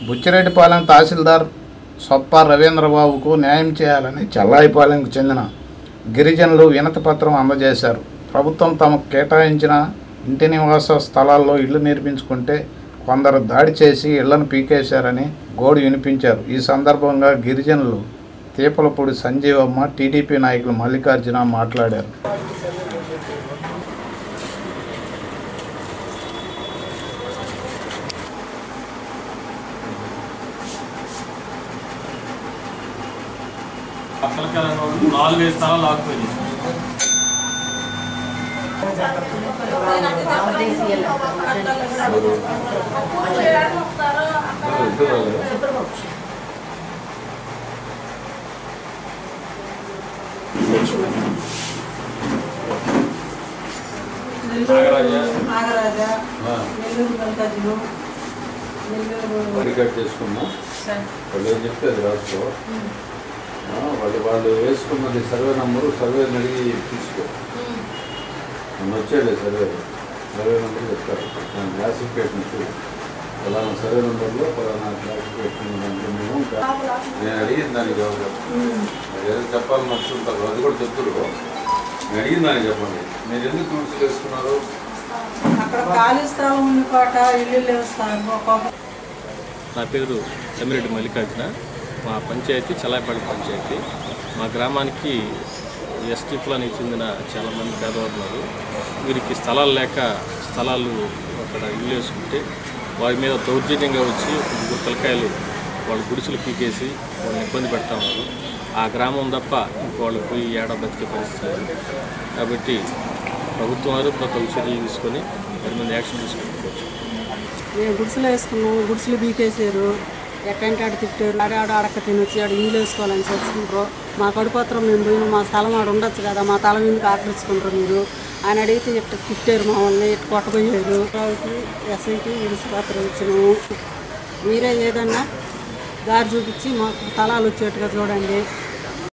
బుచ్చిరెడ్డిపాలెం తహసీల్దార్ సొప్ప రవీంద్రబాబుకు న్యాయం చేయాలని చెల్లాయిపాలెంకు చెందిన గిరిజనులు వినతి పత్రం అందజేశారు ప్రభుత్వం తమకు కేటాయించిన ఇంటి నివాస స్థలాల్లో ఇళ్లు నిర్మించుకుంటే కొందరు దాడి చేసి ఇళ్లను పీకేశారని గోడు వినిపించారు ఈ సందర్భంగా గిరిజనులు తీపలపూడి సంజీవమ్మ టీడీపీ నాయకులు మల్లికార్జున మాట్లాడారు అసలు నాలుగైదు స్థలాలు ఆకుపోయి నాగరాజ నెల్లూరు మల్లికార్జును నెల్లూరు వరి కట్ చేసుకున్నాం వాళ్ళు ఏం చెప్తే అది రాసుకో ఆ, వాళ్ళు వాళ్ళు వేసుకున్నది సర్వే నంబరు సర్వే అడిగి తీసుకో మొన్న వచ్చాడు సర్వే సర్వే నెంబర్ చెప్తారు దాని క్లాసిఫికేషన్ చూడు ఫలానా సర్వే నెంబర్లో ఫలానా క్లాసిఫికేషన్ దాంట్లో మేము ఇంకా నేను అడిగిన దానికి జవాబు మీరు ఏదో చెప్పాలని నచ్చుంటారు అది కూడా చెప్తున్నారు నేను అడిగిన దానికి చెప్పండి మీరు ఎందుకు రూల్స్ వేసుకున్నారు అక్కడ ఖాళీ స్థలం ఉంది పాట ఇల్లు లేవు స్థలం ఒక్కొక్క నా పేరు ఎమ్మిరెడ్డి మల్లికార్జున మా పంచాయతీ చలాయిపాడు పంచాయతీ మా గ్రామానికి ఎస్టీ కులానికి చెందిన చాలామంది పేదవారు ఉన్నారు వీరికి స్థలాలు లేక స్థలాలు అక్కడ ఇల్లు వేసుకుంటే వారి మీద దౌర్జన్యంగా వచ్చి ముగ్గురు పిల్లకాయలు వాళ్ళ గుడిసెలు పీకేసి వాళ్ళని ఇబ్బంది పెడతా ఉన్నారు ఆ గ్రామం తప్ప ఇంకో వాళ్ళు పోయి ఏడా బతికే పరిస్థితి లేదు కాబట్టి ప్రభుత్వం వారు ప్రతి చర్యలు తీసుకొని వారి మీద యాక్షన్ తీసుకోవచ్చు మేము గుడిసెలు వేసుకున్నాం గుడిసెలు బీకేసారు ఎక్కడంటే ఆడ తిట్టారు ఆడ ఆడ అడక్క తినొచ్చి ఆడ ఇల్లు వేసుకోవాలని చెప్పుకుంటారు మా కడుపత్రం మేము పోయిన మా స్థలం ఆడ ఉండొచ్చు కదా మా తల ఎందుకు ఆకరించుకుంటారు మీరు ఆయన అడిగితే ఇట్ట తిట్టారు మా వాళ్ళని ఇట్ట కొట్టబోయారు వాళ్ళకి ఎస్ఐకి విడిసి పత్రం ఇచ్చినాము మీరే ఏదన్నా దారి చూపించి మాకు తలాలు వచ్చేట్టుగా చూడండి